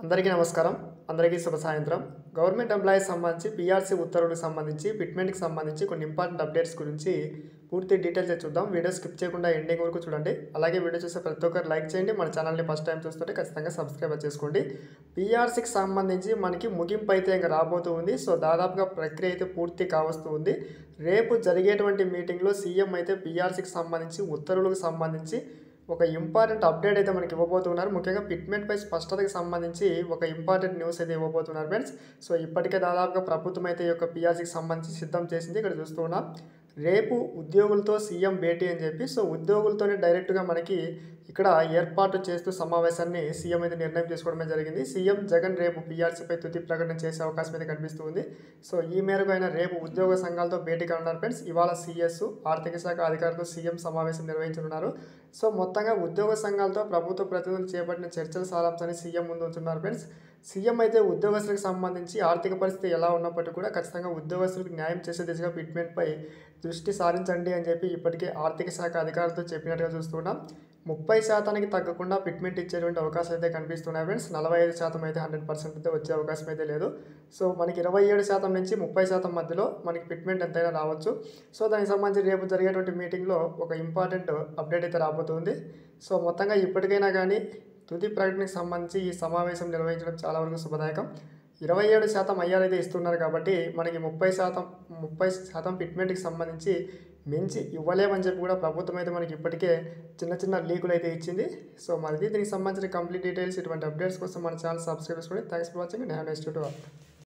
అందరికీ నమస్కారం అందరికీ శుభ సాయంత్రం గవర్నమెంట్ ఎంప్లాయీస్ సంబంధించి పీఆర్సీ ఉత్తర్వులకు సంబంధించి ఫిట్మెంట్కి సంబంధించి కొన్ని ఇంపార్టెంట్ అప్డేట్స్ గురించి పూర్తి డీటెయిల్స్ అయితే చూద్దాం వీడియో స్కిప్ చేయకుండా ఎండింగ్ వరకు చూడండి అలాగే వీడియో చూసే ప్రతి ఒక్కరు లైక్ చేయండి మన ఛానల్ని ఫస్ట్ టైం చూస్తుంటే ఖచ్చితంగా సబ్స్క్రైబ్ చేసుకోండి పీఆర్సీకి సంబంధించి మనకి ముగింపు అయితే ఇంకా రాబోతూ ఉంది సో దాదాపుగా ప్రక్రియ అయితే పూర్తి కావస్తూ ఉంది రేపు జరిగేటువంటి మీటింగ్లో సీఎం అయితే పీఆర్సీకి సంబంధించి ఉత్తర్వులకు సంబంధించి ఒక ఇంపార్టెంట్ అప్డేట్ అయితే మనకి ఇవ్వబోతున్నారు ముఖ్యంగా ఫిట్మెంట్ పై స్పష్టతకి సంబంధించి ఒక ఇంపార్టెంట్ న్యూస్ అయితే ఇవ్వబోతున్నారు ఫ్రెండ్స్ సో ఇప్పటికే దాదాపుగా ప్రభుత్వం అయితే ఈ యొక్క పిఆర్సీకి సంబంధించి సిద్ధం చేసింది ఇక్కడ చూస్తున్నాం రేపు ఉద్యోగులతో సీఎం భేటీ అని చెప్పి సో ఉద్యోగులతోనే డైరెక్ట్గా మనకి ఇక్కడ ఏర్పాటు చేస్తూ సమావేశాన్ని సీఎం అయితే నిర్ణయం తీసుకోవడమే జరిగింది సీఎం జగన్ రేపు పీఆర్సీపై తుది ప్రకటన చేసే అవకాశం అయితే కనిపిస్తుంది సో ఈ మేరకు ఆయన రేపు ఉద్యోగ సంఘాలతో భేటీ కానున్నారు ఫ్రెండ్స్ ఇవాళ సీఎస్ ఆర్థిక శాఖ అధికారులతో సీఎం సమావేశం నిర్వహించనున్నారు సో మొత్తంగా ఉద్యోగ సంఘాలతో ప్రభుత్వ ప్రతినిధులు చేపట్టిన చర్చల సారాంశాన్ని సీఎం ముందు ఉంచున్నారు ఫ్రెండ్స్ సీఎం అయితే ఉద్యోగస్తులకు సంబంధించి ఆర్థిక పరిస్థితి ఎలా ఉన్నప్పటికీ కూడా ఖచ్చితంగా ఉద్యోగస్తులకు న్యాయం చేసే దిశగా ఫిట్మెంట్పై దృష్టి సారించండి అని చెప్పి ఇప్పటికే ఆర్థిక శాఖ అధికారులతో చెప్పినట్టుగా చూస్తున్నాం ముప్పై శాతానికి తగ్గకుండా ఫిట్మెంట్ ఇచ్చేటువంటి అవకాశం అయితే కనిపిస్తున్నాయి ఫ్రెండ్స్ నలభై ఐదు శాతం అయితే హండ్రెడ్ పర్సెంట్ అయితే వచ్చే అవకాశం అయితే లేదు సో మనకి ఇరవై ఏడు శాతం నుంచి ముప్పై శాతం మధ్యలో మనకి ఫిట్మెంట్ ఎంతైనా రావచ్చు సో దానికి సంబంధించి రేపు జరిగేటువంటి మీటింగ్లో ఒక ఇంపార్టెంట్ అప్డేట్ అయితే రాబోతుంది సో మొత్తంగా ఇప్పటికైనా కానీ తుది ప్రకటనకు సంబంధించి ఈ సమావేశం నిర్వహించడం చాలా వరకు శుభదాయకం ఇరవై ఏడు శాతం ఐఆర్ అయితే ఇస్తున్నారు కాబట్టి మనకి ముప్పై శాతం ముప్పై శాతం ఫిట్మెంట్కి సంబంధించి మించి ఇవ్వలేమని చెప్పి కూడా ప్రభుత్వం అయితే మనకి ఇప్పటికే చిన్న చిన్న లీకులు అయితే ఇచ్చింది సో మరి దీనికి సంబంధించిన కంప్లీట్ డీటెయిల్స్ ఇటువంటి అప్డేట్స్ కోసం మన ఛానల్ సబ్స్క్రైబ్ చేసుకోండి థ్యాంక్స్ ఫర్ వాచింగ్ నేను నెక్స్ట్ టు